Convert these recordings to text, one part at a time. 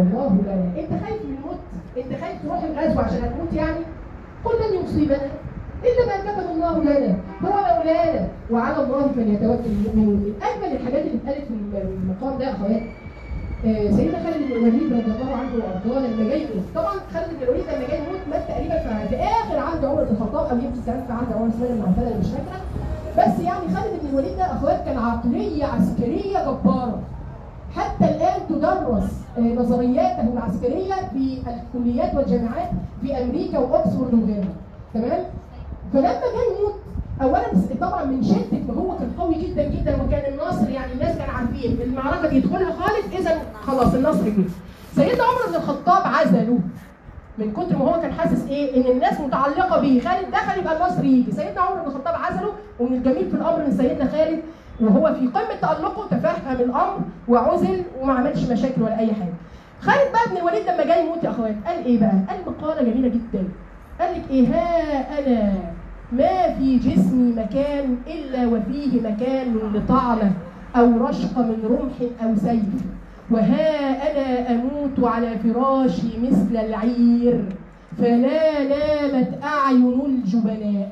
الله لنا انت خايف من الموت انت خايف تروح الغزو عشان هتموت يعني قل لن يصيبنا الا ما كتب الله لنا هو مولانا وعلى الله فليتوكل المؤمنون من اجمل الحاجات اللي اتقالت في المقام ده يا اخوات آه، سيدنا خالد بن الوليد رضي الله عنه وارضاه لما جاي يموت طبعا خالد بن الوليد لما جاي يموت مات تقريبا في- في اخر عهد عمر بن الخطاب او يمكن كان في عهد عمر بن عفان انا مش فاكره بس يعني خالد بن الوليد ده اخوات كان عقليه عسكريه جباره حتى الان تدرس آه، نظرياته العسكريه في الكليات والجامعات في امريكا واكسفورد وغيرها تمام فلما جه يموت اولا بس- طبعا من شده ما هو كان قوي جدا جدا وكان النصر يعني الناس كانوا عارفين المعركه دي يدخلها خالد اذا خلاص النصر جه سيدنا عمر بن الخطاب عزله من كتر ما هو كان حاسس ايه ان الناس متعلقه بيه خالد دخل يبقى النصر يجي سيدنا عمر بن الخطاب عزله ومن الجميل في الامر ان سيدنا خالد وهو في قمه تالقه تفهم الامر وعزل وما عملش مشاكل ولا اي حاجه خالد بقى بن الوليد لما جاي يموت يا اخوات قال ايه بقى قال مقاله جميله جدا قال لك ايه ها انا ما في جسمي مكان الا وفيه مكان لطعنه او رشق من رمح او سيف وها انا اموت على فراشي مثل العير فلا نامت اعين الجبناء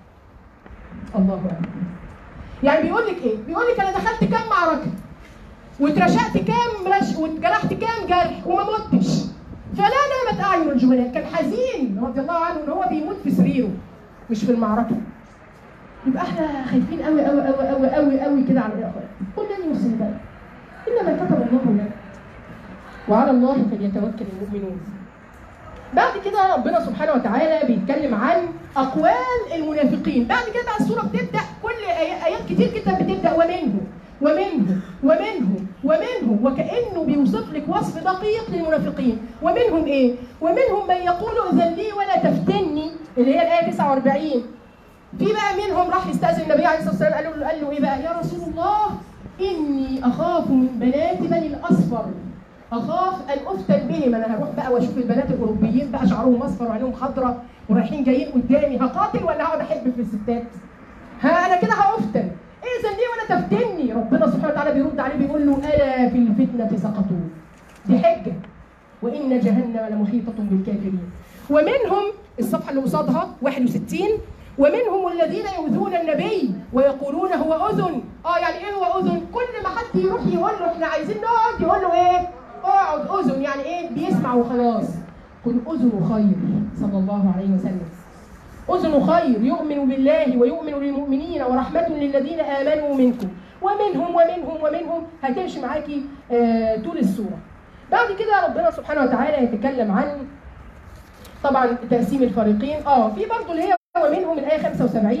الله اكبر يعني بيقول لك ايه بيقول لك انا دخلت كام معركه واترشقت كام رش واتجرحت كام جرح وما متش فلا نامت اعين الجبناء كان حزين رضي الله عنه ان هو بيموت في سريره مش في المعركه يبقى احنا خايفين قوي قوي قوي قوي قوي قوي كده على الاخوات قل لن يصيبنا الا ما كتب الله لنا وعلى الله فليتوكل المؤمنون بعد كده ربنا سبحانه وتعالى بيتكلم عن اقوال المنافقين بعد كده بقى السوره بتبدا كل آي- ايات كتير جدا بتبدا ومنهم ومنهم ومنهم ومنهم وكانه بيوصف لك وصف دقيق للمنافقين ومنهم ايه ومنهم من يقول اذن لي ولا تفتني اللي هي الايه 49 في بقى منهم راح يستاذن النبي عليه الصلاه والسلام قال له قال له ايه بقى يا رسول الله اني اخاف من بنات بني الاصفر اخاف ان افتن بهم انا هروح بقى واشوف البنات الاوروبيين بقى شعرهم اصفر وعينهم خضراء ورايحين جايين قدامي هقاتل ولا هقعد احب في الستات؟ ها انا كده هافتن اذن لي ولا تفتني ربنا سبحانه وتعالى بيرد عليه بيقول له الا في الفتنه سقطوا دي حجه وان جهنم لمحيطه بالكافرين ومنهم الصفحه اللي قصادها 61 ومنهم الذين يؤذون النبي ويقولون هو اذن اه يعني ايه هو اذن كل ما حد يروح يقول له احنا عايزين نقعد يقول له ايه اقعد اذن يعني ايه بيسمع وخلاص قل اذن خير صلى الله عليه وسلم أذن خير يؤمن بالله ويؤمن للمؤمنين ورحمة للذين آمنوا منكم ومنهم ومنهم ومنهم هتمشي معاكي آه طول السورة بعد كده ربنا سبحانه وتعالى يتكلم عن طبعا تقسيم الفريقين اه في برضه اللي هي ومنهم الآية 75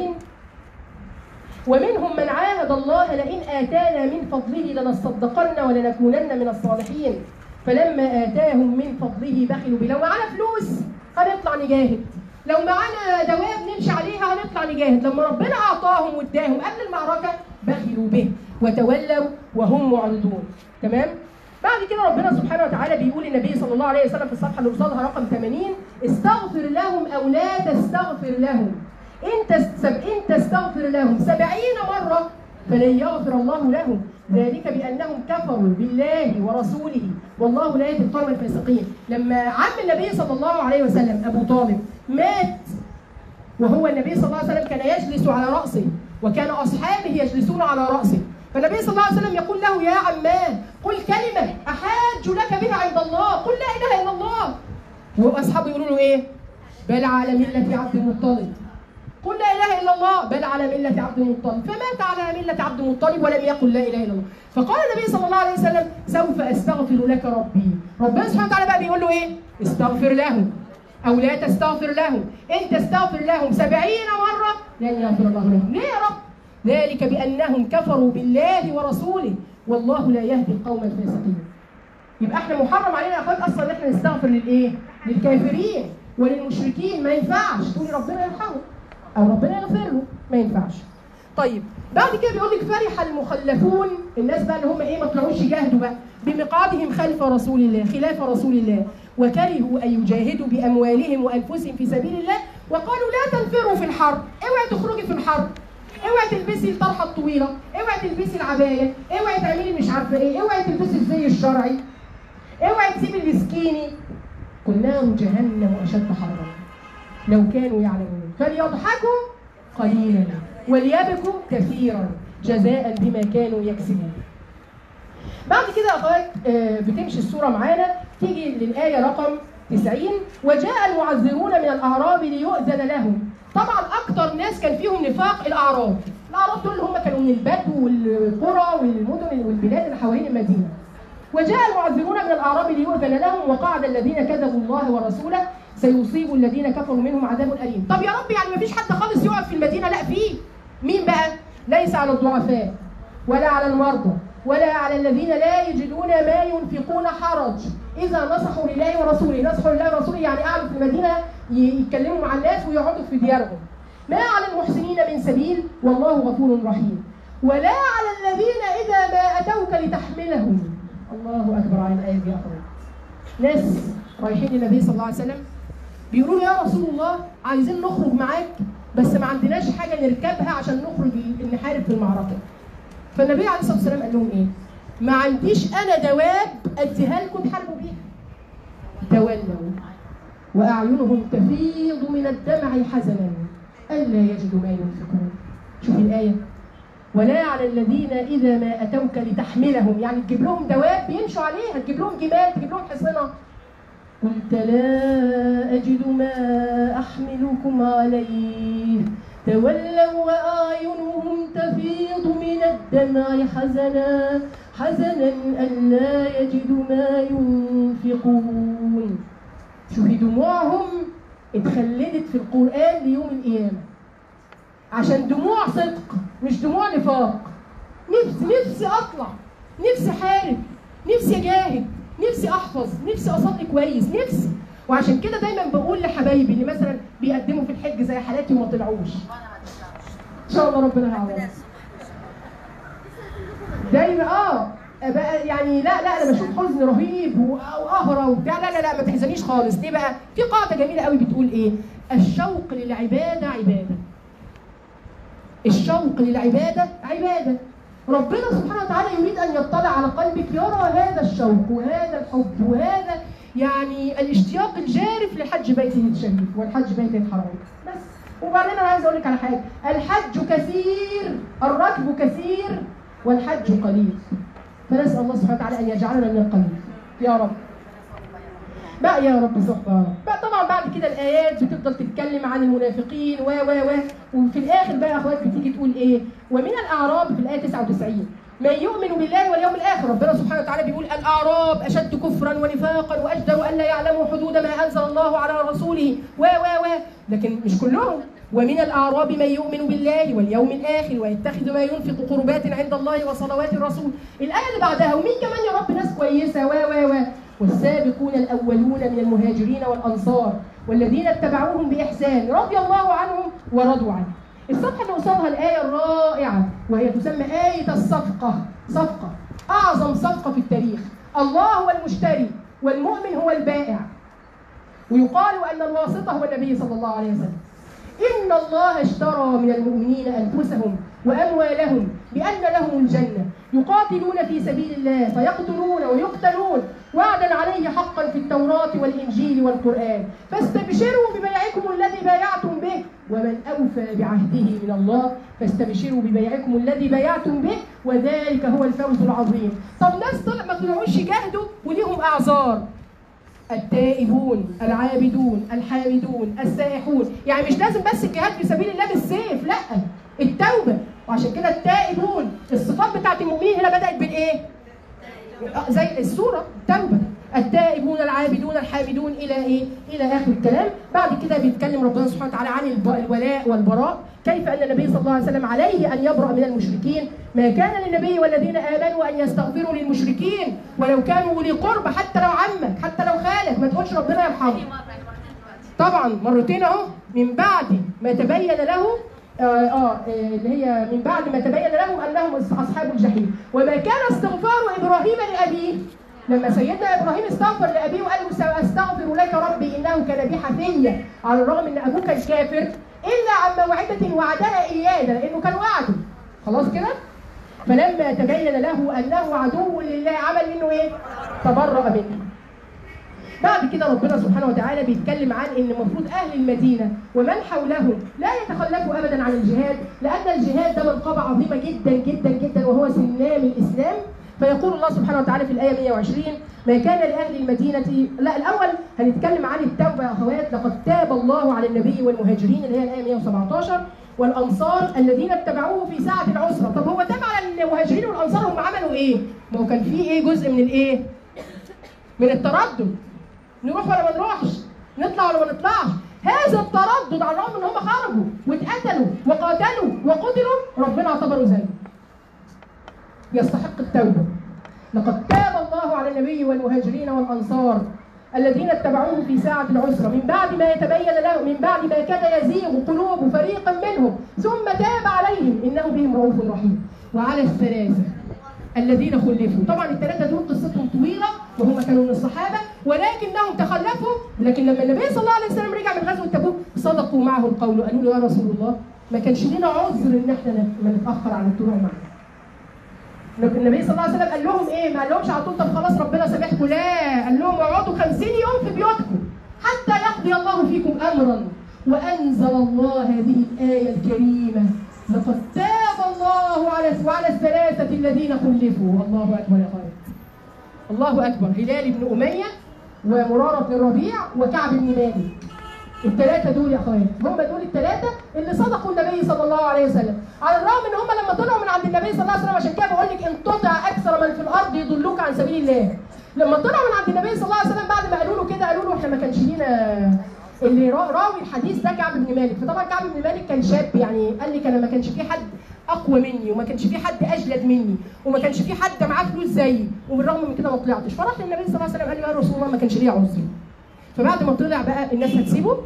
ومنهم من عاهد الله لئن آتانا من فضله لنصدقن ولنكونن من الصالحين فلما آتاهم من فضله بخلوا به لو معانا فلوس هنطلع نجاهد لو معانا دواب نمشي عليها هنطلع نجاهد لما ربنا أعطاهم واداهم قبل المعركة بخلوا به وتولوا وهم معرضون تمام بعد كده ربنا سبحانه وتعالى بيقول للنبي صلى الله عليه وسلم في الصفحه اللي قصادها رقم 80 استغفر لهم او لا تستغفر لهم ان تست- ان تستغفر لهم سبعين مره فلن يغفر الله لهم ذلك بانهم كفروا بالله ورسوله والله لا يهدي القوم الفاسقين لما عم النبي صلى الله عليه وسلم ابو طالب مات وهو النبي صلى الله عليه وسلم كان يجلس على رأسه وكان أصحابه يجلسون على رأسه فالنبي صلى الله عليه وسلم يقول له يا عمان قل كلمة أحاج لك بها عند الله قل لا إله إلا الله وأصحابه يقولوا له إيه بل على ملة عبد المطلب قل لا إله إلا الله بل على ملة عبد المطلب فمات على ملة عبد المطلب ولم يقل لا إله إلا الله فقال النبي صلى الله عليه وسلم سوف أستغفر لك ربي ربنا سبحانه وتعالى بقى بيقول له إيه استغفر له أو لا تستغفر لهم إن تستغفر لهم سبعين مرة لن يغفر الله لهم ليه يا رب ذلك بأنهم كفروا بالله ورسوله والله لا يهدي القوم الفاسقين يبقى احنا محرم علينا يا اخوات اصلا ان احنا نستغفر للايه؟ للكافرين وللمشركين ما ينفعش تقولي ربنا يرحمه او ربنا يغفر له ما ينفعش. طيب بعد كده بيقول لك فرح المخلفون الناس بقى اللي هم ايه ما طلعوش يجاهدوا بقى بمقعدهم خلف رسول الله خلاف رسول الله وكرهوا ان يجاهدوا باموالهم وانفسهم في سبيل الله وقالوا لا تنفروا في الحرب اوعي تخرجي في الحرب اوعي تلبسي الطرحه الطويله اوعي تلبسي العبايه اوعي تعملي مش عارفه ايه اوعي تلبسي الزي الشرعي اوعي تسيب المسكيني قل نار جهنم اشد حرا لو كانوا يعلمون فليضحكوا قليلا وليبكوا كثيرا جزاء بما كانوا يكسبون بعد كده يا اخوات آه، بتمشي الصوره معانا تيجي للايه رقم 90 وجاء المعذرون من الاعراب ليؤذن لهم طبعا اكتر ناس كان فيهم نفاق الاعراب الاعراب دول اللي هم كانوا من البدو والقرى والمدن والبلاد اللي حوالين المدينه وجاء المعذرون من الاعراب ليؤذن لهم وقعد الذين كذبوا الله ورسوله سيصيب الذين كفروا منهم عذاب اليم طب يا رب يعني ما فيش حد خالص يقف في المدينه لا فيه مين بقى ليس على الضعفاء ولا على المرضى ولا على الذين لا يجدون ما ينفقون حرج اذا نصحوا لله ورسوله نصحوا لله ورسوله يعني قعدوا في المدينه ي- يتكلموا مع الناس ويقعدوا في ديارهم ما على المحسنين من سبيل والله غفور رحيم ولا على الذين اذا ما اتوك لتحملهم الله اكبر على الايه دي يا اخوان ناس رايحين للنبي صلى الله عليه وسلم بيقولوا يا رسول الله عايزين نخرج معاك بس ما عندناش حاجه نركبها عشان نخرج نحارب في المعركه فالنبي عليه الصلاه والسلام قال لهم ايه؟ ما عنديش انا دواب اديها لكم تحاربوا بيها. تولوا واعينهم تفيض من الدمع حزنا الا يجدوا ما ينفقون. شوف الايه ولا على الذين اذا ما اتوك لتحملهم يعني تجيب لهم دواب يمشوا عليها تجيب لهم جمال تجيب لهم حصنه قلت لا أجد ما أحملكم عليه تولوا وأعينهم تفيض من الدمع حزنا حزنا ألا يجدوا ما ينفقون شوفي دموعهم اتخلدت في القرآن ليوم القيامة عشان دموع صدق مش دموع نفاق نفسي نفسي اطلع نفسي احارب نفسي اجاهد نفسي احفظ نفسي اصلي كويس نفسي وعشان كده دايما بقول لحبايبي اللي مثلا بيقدموا في الحج زي حالاتي وما طلعوش ان شاء الله ربنا يعوض دايما اه بقى يعني لا لا انا بشوف حزن رهيب و- وقهره وبتاع لا لا لا ما تحزنيش خالص ليه بقى؟ في قاعده جميله قوي بتقول ايه؟ الشوق للعباده عباده الشوق للعبادة عبادة ربنا سبحانه وتعالى يريد أن يطلع على قلبك يرى هذا الشوق وهذا الحب وهذا يعني الاشتياق الجارف لحج بيته الشريف والحج بيته الحرام بس وبعدين أنا عايز أقول لك على حاجة الحج كثير الركب كثير والحج قليل فنسأل الله سبحانه وتعالى أن يجعلنا من القليل يا رب بقى يا رب صحبة يا رب بقى طبعا بعد كده الايات بتفضل تتكلم عن المنافقين و و و وفي الاخر بقى يا اخوات بتيجي تقول ايه ومن الاعراب في الايه 99 من يؤمن بالله واليوم الاخر ربنا سبحانه وتعالى بيقول الاعراب اشد كفرا ونفاقا واجدر ان لا يعلموا حدود ما انزل الله على رسوله و و و لكن مش كلهم ومن الاعراب من يؤمن بالله واليوم الاخر ويتخذ ما ينفق قربات عند الله وصلوات الرسول الايه اللي بعدها ومين كمان يا رب ناس كويسه و و و والسابقون الأولون من المهاجرين والأنصار والذين اتبعوهم بإحسان رضي الله عنهم ورضوا عنه الصفحة اللي قصادها الآية الرائعة وهي تسمى آية الصفقة صفقة أعظم صفقة في التاريخ الله هو المشتري والمؤمن هو البائع ويقال أن الواسطة هو النبي صلى الله عليه وسلم إن الله اشترى من المؤمنين أنفسهم وأموالهم بأن لهم الجنة يقاتلون في سبيل الله فيقتلون ويقتلون وعدا عليه حقا في التوراة والإنجيل والقرآن فاستبشروا ببيعكم الذي بايعتم به ومن أوفى بعهده من الله فاستبشروا ببيعكم الذي بايعتم به وذلك هو الفوز العظيم طب ناس طلع ما طلعوش يجاهدوا وليهم أعذار التائبون العابدون الحامدون السائحون يعني مش لازم بس الجهاد في سبيل الله بالسيف لا التوبه وعشان كده التائبون الصفات بتاعت المؤمنين هنا بدات بالايه آه، زي السوره توبه التائبون العابدون الحامدون الى ايه؟ الى اخر الكلام، بعد كده بيتكلم ربنا سبحانه وتعالى عن الب- الولاء والبراء، كيف ان النبي صلى الله عليه وسلم عليه ان يبرأ من المشركين، ما كان للنبي والذين امنوا ان يستغفروا للمشركين ولو كانوا اولي قرب حتى لو عمك، حتى لو خالك، ما تقولش ربنا يرحمه. مرة مرتين طبعا مرتين اهو من بعد ما تبين له آه, اه آه، اللي هي من بعد ما تبين لهم انهم اصحاب الجحيم وما كان استغفار ابراهيم لابيه لما سيدنا ابراهيم استغفر لابيه وقال له ساستغفر لك ربي انه كان بي حفيا على الرغم ان ابوه كان كافر الا عن موعده وعدها اياه لانه كان وعده خلاص كده فلما تبين له انه عدو لله عمل منه ايه؟ تبرأ منه بعد كده ربنا سبحانه وتعالى بيتكلم عن ان المفروض اهل المدينه ومن حولهم لا يتخلفوا ابدا عن الجهاد لان الجهاد ده منقبه عظيمه جدا جدا جدا وهو سنام الاسلام فيقول الله سبحانه وتعالى في الايه 120 ما كان لاهل المدينه لا الاول هنتكلم عن التوبه يا اخوات لقد تاب الله على النبي والمهاجرين اللي هي الايه 117 والانصار الذين اتبعوه في ساعه العسره طب هو تاب على المهاجرين والانصار هم عملوا ايه؟ ما هو كان في ايه جزء من الايه؟ من التردد نروح ولا ما نروحش نطلع ولا ما نطلعش هذا التردد على الرغم ان هم خرجوا واتقتلوا وقاتلوا وقتلوا ربنا اعتبره ذنب يستحق التوبه لقد تاب الله على النبي والمهاجرين والانصار الذين اتبعوه في ساعة العسرة من بعد ما يتبين له من بعد ما كاد يزيغ قلوب فريق منهم ثم تاب عليهم إنه بهم رؤوف رحيم وعلى الثلاثة الذين خلفوا طبعا الثلاثة دول قصتهم طويلة وهم كانوا من الصحابة ولكنهم تخلفوا لكن لما النبي صلى الله عليه وسلم رجع من غزوة تبوك صدقوا معه القول قالوا له يا رسول الله ما كانش لنا عذر ان احنا ما نتأخر عن الطلوع معك النبي صلى الله عليه وسلم قال لهم ايه؟ ما قالهمش على طول طب خلاص ربنا سامحكم لا قال لهم اقعدوا 50 يوم في بيوتكم حتى يقضي الله فيكم امرا وانزل الله هذه الايه الكريمه لقد تاب الله على وعلى الثلاثه الذين خلفوا الله اكبر يا خالد الله اكبر هلال بن اميه ومراره بن الربيع وكعب بن مالك الثلاثه دول يا اخوان هم دول الثلاثه اللي صدقوا النبي صلى الله عليه وسلم على الرغم ان هم لما طلعوا من عند النبي صلى الله عليه وسلم عشان كده بقول لك ان تطع اكثر من في الارض يضلوك عن سبيل الله لما طلعوا من عند النبي صلى الله عليه وسلم بعد ما قالوا له كده قالوا له احنا ما كانش لينا اللي راوي الحديث ده كعب بن مالك فطبعا كعب بن مالك كان شاب يعني قال لك انا ما كانش في حد اقوى مني وما كانش في حد اجلد مني وما كانش في حد معاه فلوس زيي وبالرغم من كده ما طلعتش فراح للنبي صلى الله عليه وسلم قال له يا رسول الله ما كانش ليا عذر فبعد ما طلع بقى الناس هتسيبه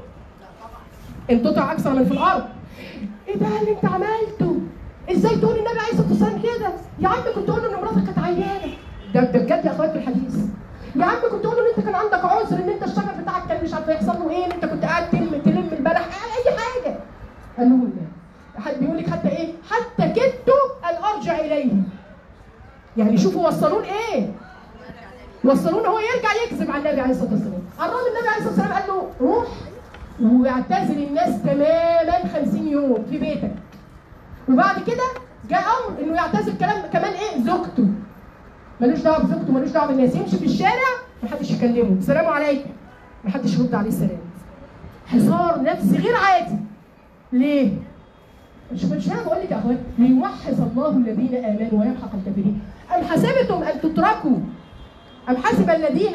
ان تطع اكثر من في الارض ايه ده اللي انت عملته ازاي تقول النبي عليه الصلاه والسلام كده يا عم كنت تقول له ان مراتك كانت عيانه ده ده بجد يا اخوات في الحديث يا عم كنت تقول له ان انت كان عندك عذر ان انت الشجر بتاعك كان مش عارف يحصل له ايه ان انت كنت قاعد تلم تلم البلح اي حاجه قال له لا حد بيقول لك حتى ايه حتى كدت ان ارجع اليه يعني شوفوا وصلوه لايه وصلوه ان هو يرجع يكذب على النبي عليه الصلاه والسلام الراجل النبي عليه الصلاه والسلام قال له روح واعتزل الناس تماما 50 يوم في بيتك وبعد كده جاء امر انه يعتزل كلام كمان ايه زوجته ملوش دعوه بزوجته ملوش دعوه بالناس يمشي في الشارع محدش يكلمه السلام عليكم محدش يرد عليه السلام حصار نفسي غير عادي ليه؟ مش مش انا بقول لك يا اخوان ليوحد الله الذين امنوا ويمحق الكافرين ام حسبتم ان تتركوا ام حسب الذين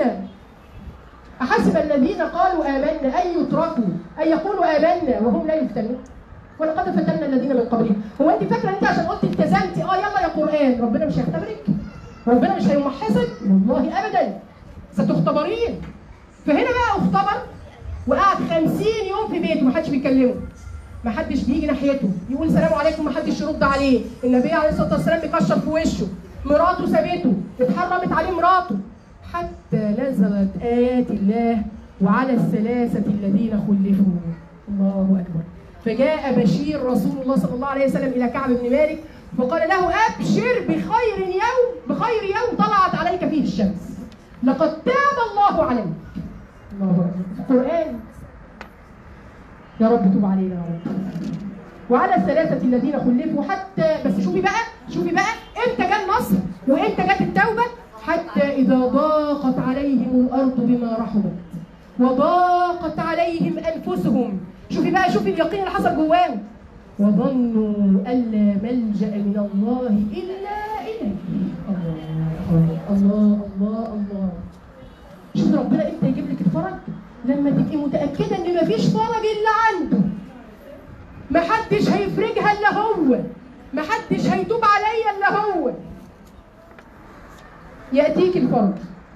أحسب الذين قالوا آمنا أن يتركوا أن يقولوا آمنا وهم لا يفتنون ولقد فتنا الذين من قبلهم هو أنت فاكرة أنت عشان قلت التزمتي أه يلا يا قرآن ربنا مش هيختبرك ربنا مش هيمحصك والله أبدا ستختبرين فهنا بقى اختبر وقعد 50 يوم في بيته محدش بيكلمه محدش بيجي ناحيته يقول سلام عليكم محدش يرد عليه النبي عليه الصلاه والسلام بيكشر في وشه مراته سابته اتحرمت عليه مراته حتى نزلت آيات الله وعلى الثلاثة الذين خلفوا الله أكبر فجاء بشير رسول الله صلى الله عليه وسلم إلى كعب بن مالك فقال له أبشر بخير يوم بخير يوم طلعت عليك فيه الشمس لقد تاب الله عليك الله أكبر القرآن يا رب توب علينا يا رب وعلى الثلاثة الذين خلفوا حتى بس شوفي بقى شوفي بقى امتى جاء النصر وامتى جت التوبة حتى إذا ضاقت عليهم الأرض بما رحبت وضاقت عليهم أنفسهم شوفي بقى شوفي اليقين اللي حصل جواهم وظنوا أن لا ملجأ من الله إلا إليه الله الله الله الله شوف ربنا امتى يجيب لك الفرج لما تبقي متأكدة إن مفيش فرج إلا عنده محدش هيفرجها إلا هو محدش هيتوب عليا إلا هو يأتيك الفرج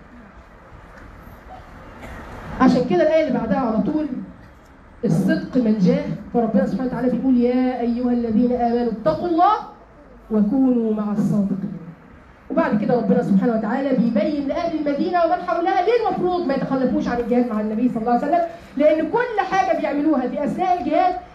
عشان كده الآية اللي بعدها على طول الصدق من جاه فربنا سبحانه وتعالى بيقول يا أيها الذين آمنوا اتقوا الله وكونوا مع الصادقين وبعد كده ربنا سبحانه وتعالى بيبين لأهل المدينة ومن حولها ليه المفروض ما يتخلفوش عن الجهاد مع النبي صلى الله عليه وسلم لأن كل حاجة بيعملوها في أثناء الجهاد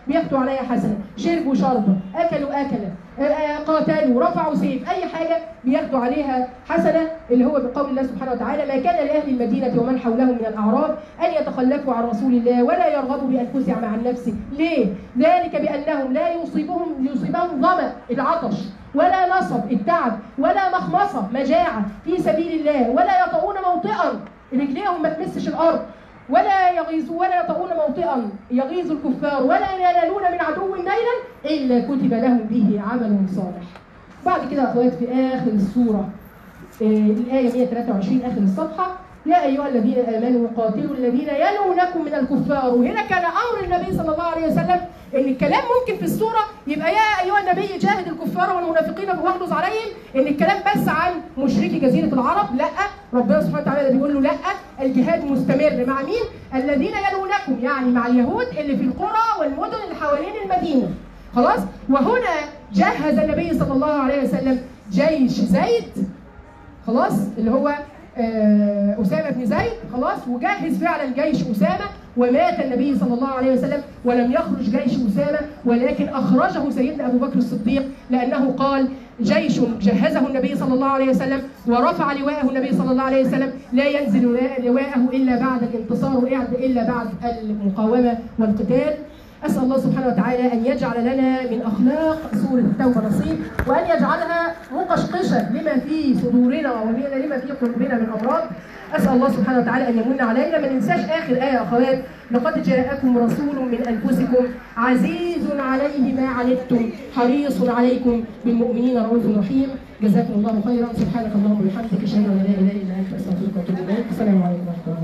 بياخدوا عليها حسنه شربوا شربه اكلوا اكله آه، آه، قاتلوا رفعوا سيف اي حاجه بياخدوا عليها حسنه اللي هو بقول الله سبحانه وتعالى ما كان لاهل المدينه ومن حولهم من الاعراب ان يتخلفوا عن رسول الله ولا يرغبوا بانفسهم عن نفسه ليه ذلك بانهم لا يصيبهم يصيبهم ظما العطش ولا نصب التعب ولا مخمصه مجاعه في سبيل الله ولا يطؤون موطئا رجليهم ما تمسش الارض ولا يغيظ ولا يطؤون موطئا يغيظ الكفار ولا ينالون من عدو نيلا الا كتب لهم به عمل صالح. بعد كده يا اخوات في اخر السوره آه، الايه 123 اخر الصفحه يا ايها الذين امنوا قاتلوا الذين يلونكم من الكفار وهنا كان امر النبي صلى الله عليه وسلم ان الكلام ممكن في السوره يبقى يا ايها النبي جاهد الكفار والمنافقين واغلظ عليهم ان الكلام بس عن مشركي جزيره العرب لا ربنا سبحانه وتعالى بيقول له لا الجهاد مستمر مع مين؟ الذين يلونكم يعني مع اليهود اللي في القرى والمدن اللي حوالين المدينه خلاص وهنا جهز النبي صلى الله عليه وسلم جيش زيد خلاص اللي هو آه، أسامة بن زيد خلاص وجهز فعلا جيش أسامة ومات النبي صلى الله عليه وسلم ولم يخرج جيش أسامة ولكن أخرجه سيدنا أبو بكر الصديق لأنه قال جيش جهزه النبي صلى الله عليه وسلم ورفع لواءه النبي صلى الله عليه وسلم لا ينزل لواءه إلا بعد الانتصار إلا بعد المقاومة والقتال أسأل الله سبحانه وتعالى أن يجعل لنا من أخلاق سورة التوبة نصيب وأن يجعلها مقشقشة لما في صدورنا ولما في قلوبنا من أمراض أسأل الله سبحانه وتعالى أن يمن علينا ما ننساش آخر آية يا أخوات لقد جاءكم رسول من أنفسكم عزيز عليه ما عنتم حريص عليكم بالمؤمنين رؤوف رحيم جزاكم الله خيرا سبحانك اللهم وبحمدك أشهد أن لا إله إلا أنت أستغفرك وأتوب إليك السلام عليكم ورحمة الله